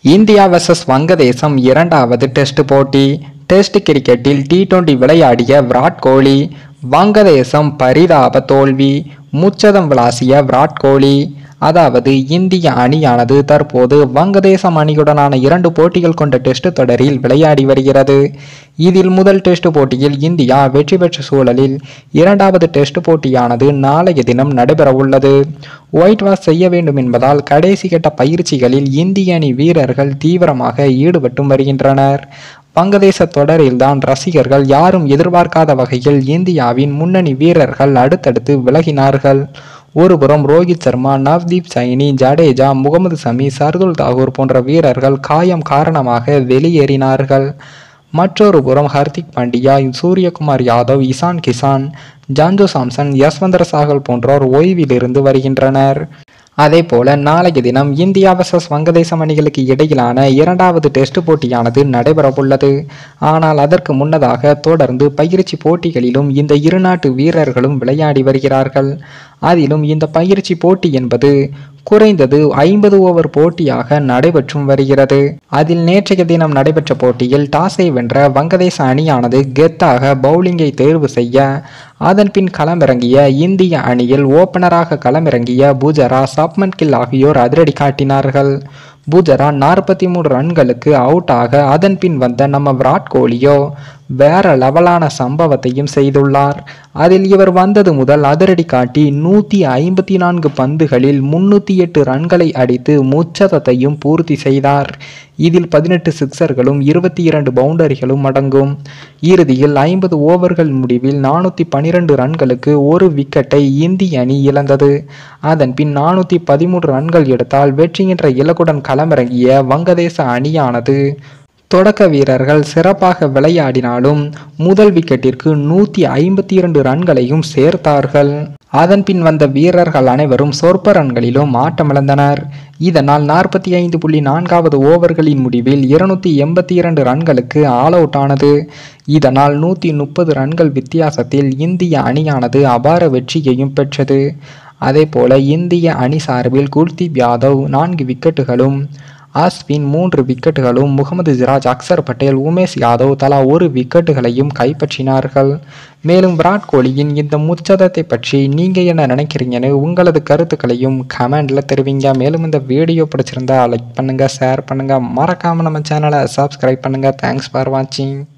India versus வங்கதேசம் இரண்டாவது test போட்டி டெஸ்ட் கிரிக்கெட்டில் டி டுவெண்டி விளையாடிய விராட் கோலி வங்கதேசம் பரிதாப தோல்வி முச்சதம் விளாசிய விராட் கோலி அதாவது இந்திய அணியானது தற்போது வங்கதேசம் அணியுடனான இரண்டு போட்டிகள் கொண்ட டெஸ்ட் தொடரில் விளையாடி வருகிறது இதில் முதல் டெஸ்ட் போட்டியில் இந்தியா வெற்றி பெற்ற சூழலில் இரண்டாவது டெஸ்ட் போட்டியானது நாளைய தினம் நடைபெற உள்ளது ஒயிட் வாஷ் செய்ய வேண்டும் என்பதால் கடைசி கட்ட பயிற்சிகளில் இந்திய அணி வீரர்கள் தீவிரமாக ஈடுபட்டும் வருகின்றனர் வங்கதேச தொடரில்தான் ரசிகர்கள் யாரும் எதிர்பார்க்காத வகையில் இந்தியாவின் முன்னணி வீரர்கள் அடுத்தடுத்து விலகினார்கள் ஒருபுறம் ரோஹித் சர்மா நவ்தீப் சைனி ஜடேஜா முகமது சமி சர்துல் தாகூர் போன்ற வீரர்கள் காயம் காரணமாக வெளியேறினார்கள் மற்றொரு புறம் ஹர்திக் பாண்டியா சூரியகுமார் யாதவ் இசான் கிசான் ஜான்ஜோ சாம்சன் யஸ்வந்தர் சாகல் போன்றோர் ஓய்விலிருந்து வருகின்றனர் அதே போல நாளைய தினம் இந்தியா வர்சஸ் வங்கதேசம் அணிகளுக்கு இடையிலான இரண்டாவது டெஸ்ட் போட்டியானது நடைபெறவுள்ளது ஆனால் அதற்கு முன்னதாக தொடர்ந்து பயிற்சி போட்டிகளிலும் இந்த இரு நாட்டு வீரர்களும் விளையாடி வருகிறார்கள் அதிலும் இந்த பயிற்சி போட்டி என்பது குறைந்தது ஐம்பது ஓவர் போட்டியாக நடைபெற்றும் வருகிறது அதில் நேற்றைய தினம் நடைபெற்ற போட்டியில் டாஸை வென்ற வங்கதேச அணியானது கெத்தாக பவுலிங்கை தேர்வு செய்ய அதன் பின் களமிறங்கிய இந்திய அணியில் ஓபனராக களமிறங்கிய புஜரா சப்மன் கில் ஆகியோர் அதிரடி காட்டினார்கள் புஜரா நாற்பத்தி மூணு ரன்களுக்கு அவுட் ஆக அதன் பின் வந்த நம்ம விராட் கோலியோ வேற லெவலான சம்பவத்தையும் செய்துள்ளார் அதில் இவர் வந்தது முதல் அதிரடி காட்டி நூற்றி ஐம்பத்தி நான்கு பந்துகளில் முன்னூற்றி எட்டு ரன்களை அடித்து முச்சதத்தையும் பூர்த்தி செய்தார் இதில் பதினெட்டு சிக்சர்களும் இருபத்தி இரண்டு பவுண்டரிகளும் அடங்கும் இறுதியில் ஐம்பது ஓவர்கள் முடிவில் நானூற்றி பனிரெண்டு ரன்களுக்கு ஒரு விக்கெட்டை இந்திய அணி இழந்தது அதன் பின் நானூற்றி பதிமூன்று ரன்கள் எடுத்தால் வெற்றி என்ற இலக்குடன் களமிறங்கிய வங்கதேச அணியானது தொடக்க வீரர்கள் சிறப்பாக விளையாடினாலும் முதல் விக்கெட்டிற்கு நூற்றி ஐம்பத்தி இரண்டு ரன்களையும் சேர்த்தார்கள் அதன் பின் வந்த வீரர்கள் அனைவரும் சொற்ப ரன்களிலும் ஆட்டமிழந்தனர் இதனால் நாற்பத்தி ஐந்து புள்ளி நான்காவது ஓவர்களின் முடிவில் இருநூத்தி எண்பத்தி இரண்டு ரன்களுக்கு ஆல் அவுட் ஆனது இதனால் நூற்றி முப்பது ரன்கள் வித்தியாசத்தில் இந்திய அணியானது அபார வெற்றியையும் பெற்றது அதேபோல இந்திய அணி சார்பில் குல்தீப் யாதவ் நான்கு விக்கெட்டுகளும் அஸ்வின் மூன்று விக்கெட்டுகளும் முகமது சிராஜ் அக்சர் பட்டேல் உமேஷ் யாதவ் தலா ஒரு விக்கெட்டுகளையும் கைப்பற்றினார்கள் மேலும் விராட் கோலியின் இந்த முச்சதத்தை பற்றி நீங்கள் என்ன நினைக்கிறீங்கன்னு உங்களது கருத்துக்களையும் கமெண்டில் தெரிவிங்க மேலும் இந்த வீடியோ பிடிச்சிருந்தா லைக் பண்ணுங்கள் ஷேர் பண்ணுங்கள் மறக்காமல் நம்ம சேனலை சப்ஸ்கிரைப் பண்ணுங்கள் தேங்க்ஸ் ஃபார் வாட்சிங்